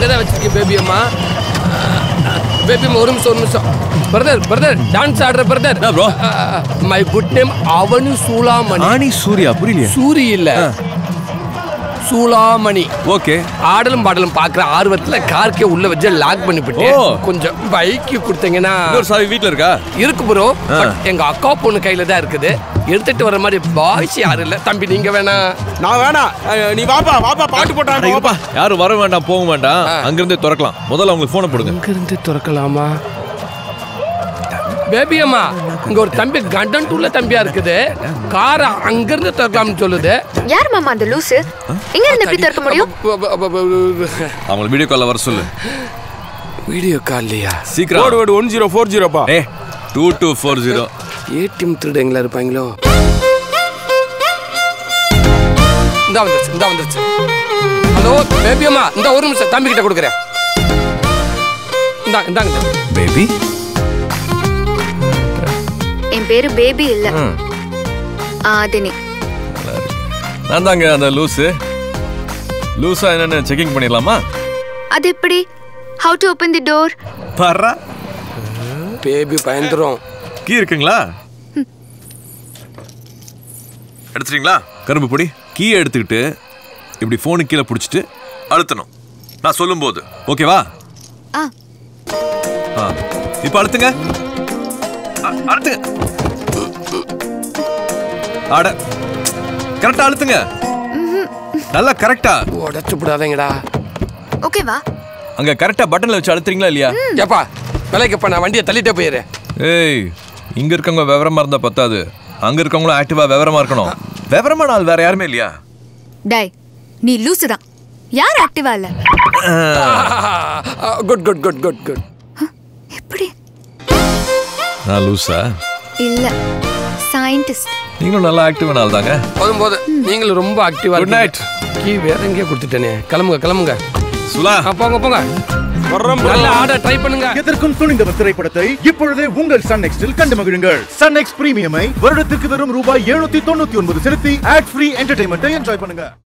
தான் வச்சிருக்கேன் பேபி அம்மா பேபி அம்மா ஒரு நிமிஷம் ஒரு நிமிஷம் பிரதர் பிரதர் டான்ஸ் ஆடுற பிரதர் என்ன bro? மை குட் நேம் அவனு சூலாமணி ஆணி சூர்யா புரியலையே சூரி இல்ல சூலாமணி ஓகே ஆடலும் பாடலும் பாக்குற ஆர்வத்துல கார்க்கே உள்ள வச்சு லாக் பண்ணி விட்டேன் ஓ. கொஞ்சம் பைக்கு கொடுத்தீங்கன்னா இன்னொரு சாவி வீட்ல இருக்கா இருக்கு ப்ரோ எங்க அக்கா பொண்ணு கையில தான் இருக்குது எடுத்துட்டு வர மாதிரி பாய்ஸ் யாரும் இல்ல தம்பி நீங்க வேணா நான் வேணாம் அஹ், நீ வாப்பா வாப்பா பாட்டு போட்டாங்க வாப்பா யாரும் வர வேண்டாம் போக வேண்டாம் அங்கிருந்தே திறக்கலாம் முதல்ல அவங்களுக்கு போனை போடுங்க இங்க இருந்து திறக்கலாமா பேபி அம்மா இங்க ஒரு தம்பி கண்டன் உள்ள தம்பியா இருக்குது காரை அங்க இருந்து திறக்கலாம்னு சொல்லுது யார் மாமா அந்த லூசு எங்க இருந்து எப்படி திறக்க முடியும் அவங்களை வீடியோ கால்ல வர சொல்லு வீடியோ கால்லையா சீக்கிரம் code word one zero four ஜீரோப்பா A two two four zero ATM திருடங்களா இருப்பாங்களோ இந்த வந்துருச்சு இந்த வந்துருச்சு ஹலோ பேபி அம்மா இந்த ஒரு நிமிஷம் தம்பி கிட்ட கொடுக்குறேன் இந்தா இந்தாங்க பேபி என் பேரு பேபி இல்ல ஆதினி நான் தாங்க அந்த லூஸு லூஸா என்னன்னு செக்கிங் பண்ணிடலாமா அது எப்படி how to open the door பர்றா பேபி பயந்துரும் கீ இருக்குங்களா எடுத்துட்டீங்களா கரும்பு பொடி கீ எடுத்துக்கிட்டு இப்படி ஃபோனு கீழே பிடிச்சிட்டு அழுத்தணும் நான் சொல்லும்போது ஓகேவா ஆ ஆ இப்போ அழுத்துங்க அ- அழுத்துங்க அட கரெக்டா அழுத்துங்க நல்லா கரெக்டா உடச்சு விடாதீங்கடா ஓகேவா அங்க கரெக்டா பட்டன்ல வச்சு அழுத்துறீங்களா இல்லையா ஏப்பா விலைக்குப்பா நான் வண்டியை தள்ளிட்டே போயிடுறேன் ஏய் இங்க இருக்கவங்க விவரமா இருந்தா பத்தாது அங்க இருக்கவங்களும் ஆக்டிவா விவரமா இருக்கணும் விவரமான ஆள் வேற யாருமே இல்லையா டை நீ லூசு தான் யார் ஆக்டிவா இல்ல good good good good good எப்படி நான் லூசா இல்ல சயின்டிஸ்ட் நீங்களும் நல்லா ஆக்டிவான ஆள் தாங்க போதும் போதும் நீங்களும் ரொம்ப ஆக்டிவா Good night. கீ வேற எங்கேயோ கொடுத்துட்டேனே கிளம்புங்க கிளம்புங்க சுலா ஆ, போங்க போங்க வர்றோம் bro. நல்ல ஆட ட்ரை பண்ணுங்க எதற்கும் துணிந்தவர் திரைப்படத்தை இப்பொழுதே உங்கள் சன் நெக்ஸ்டில் கண்டு மகிழுங்கள் சன் நெக்ஸ்ட் பிரீமியமை வருடத்திற்கு வெறும் ரூபாய் எழுநூத்தி தொண்ணூத்தி ஒன்பது செலுத்தி ஆட் ஃப்ரீ என்டர்டைன்மெண்ட்டை என்ஜாய் பண்ணுங்க